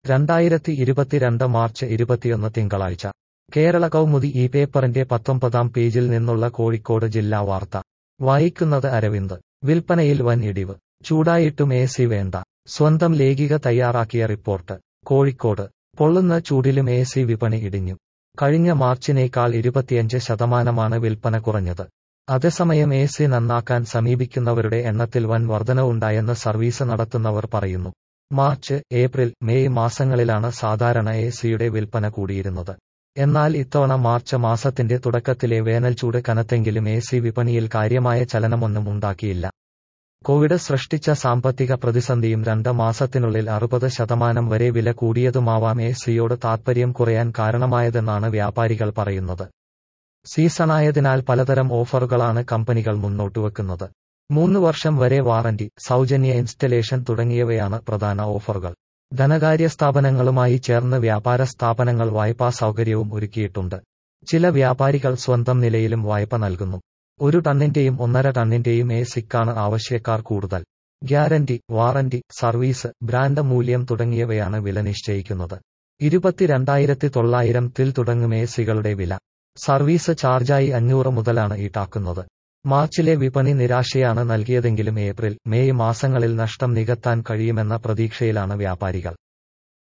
രണ്ടായിരത്തി ഇരുപത്തിരണ്ട് മാർച്ച് ഇരുപത്തിയൊന്ന് തിങ്കളാഴ്ച കേരള കൗമുദി ഈ പേപ്പറിന്റെ പത്തൊമ്പതാം പേജിൽ നിന്നുള്ള കോഴിക്കോട് ജില്ലാ വാർത്ത വായിക്കുന്നത് അരവിന്ദ് വിൽപ്പനയിൽ വൻ ഇടിവ് ചൂടായിട്ടും എ സി വേണ്ട സ്വന്തം ലേഖിക തയ്യാറാക്കിയ റിപ്പോർട്ട് കോഴിക്കോട് പൊള്ളുന്ന ചൂടിലും എ സി വിപണി ഇടിഞ്ഞു കഴിഞ്ഞ മാർച്ചിനേക്കാൾ ഇരുപത്തിയഞ്ച് ശതമാനമാണ് വിൽപ്പന കുറഞ്ഞത് അതേസമയം എ സി നന്നാക്കാൻ സമീപിക്കുന്നവരുടെ എണ്ണത്തിൽ വൻ വർധനവുണ്ടായെന്ന് സർവീസ് നടത്തുന്നവർ പറയുന്നു മാർച്ച് ഏപ്രിൽ മെയ് മാസങ്ങളിലാണ് സാധാരണ എ സിയുടെ വിൽപ്പന കൂടിയിരുന്നത് എന്നാൽ ഇത്തവണ മാർച്ച് മാസത്തിന്റെ തുടക്കത്തിലെ വേനൽച്ചൂട് കനത്തെങ്കിലും എ സി വിപണിയിൽ കാര്യമായ ചലനമൊന്നും ഉണ്ടാക്കിയില്ല കോവിഡ് സൃഷ്ടിച്ച സാമ്പത്തിക പ്രതിസന്ധിയും രണ്ട് മാസത്തിനുള്ളിൽ അറുപത് ശതമാനം വരെ വില കൂടിയതുമാവാം എ സിയോട് താത്പര്യം കുറയാൻ കാരണമായതെന്നാണ് വ്യാപാരികൾ പറയുന്നത് സീസണായതിനാൽ പലതരം ഓഫറുകളാണ് കമ്പനികൾ മുന്നോട്ടുവെക്കുന്നത് മൂന്ന് വർഷം വരെ വാറന്റി സൗജന്യ ഇൻസ്റ്റലേഷൻ തുടങ്ങിയവയാണ് പ്രധാന ഓഫറുകൾ ധനകാര്യ സ്ഥാപനങ്ങളുമായി ചേർന്ന് വ്യാപാര സ്ഥാപനങ്ങൾ വായ്പാ സൗകര്യവും ഒരുക്കിയിട്ടുണ്ട് ചില വ്യാപാരികൾ സ്വന്തം നിലയിലും വായ്പ നൽകുന്നു ഒരു ടണ്ണിന്റെയും ഒന്നര ടണ്ണിന്റെയും എ സിക്കാണ് ആവശ്യക്കാർ കൂടുതൽ ഗ്യാരണ്ടി വാറന്റി സർവീസ് ബ്രാൻഡ് മൂല്യം തുടങ്ങിയവയാണ് വില നിശ്ചയിക്കുന്നത് ഇരുപത്തിരണ്ടായിരത്തി തൊള്ളായിരം ത്തിൽ തുടങ്ങും എ സികളുടെ വില സർവീസ് ചാർജായി അഞ്ഞൂറ് മുതലാണ് ഈടാക്കുന്നത് മാർച്ചിലെ വിപണി നിരാശയാണ് നൽകിയതെങ്കിലും ഏപ്രിൽ മെയ് മാസങ്ങളിൽ നഷ്ടം നികത്താൻ കഴിയുമെന്ന പ്രതീക്ഷയിലാണ് വ്യാപാരികൾ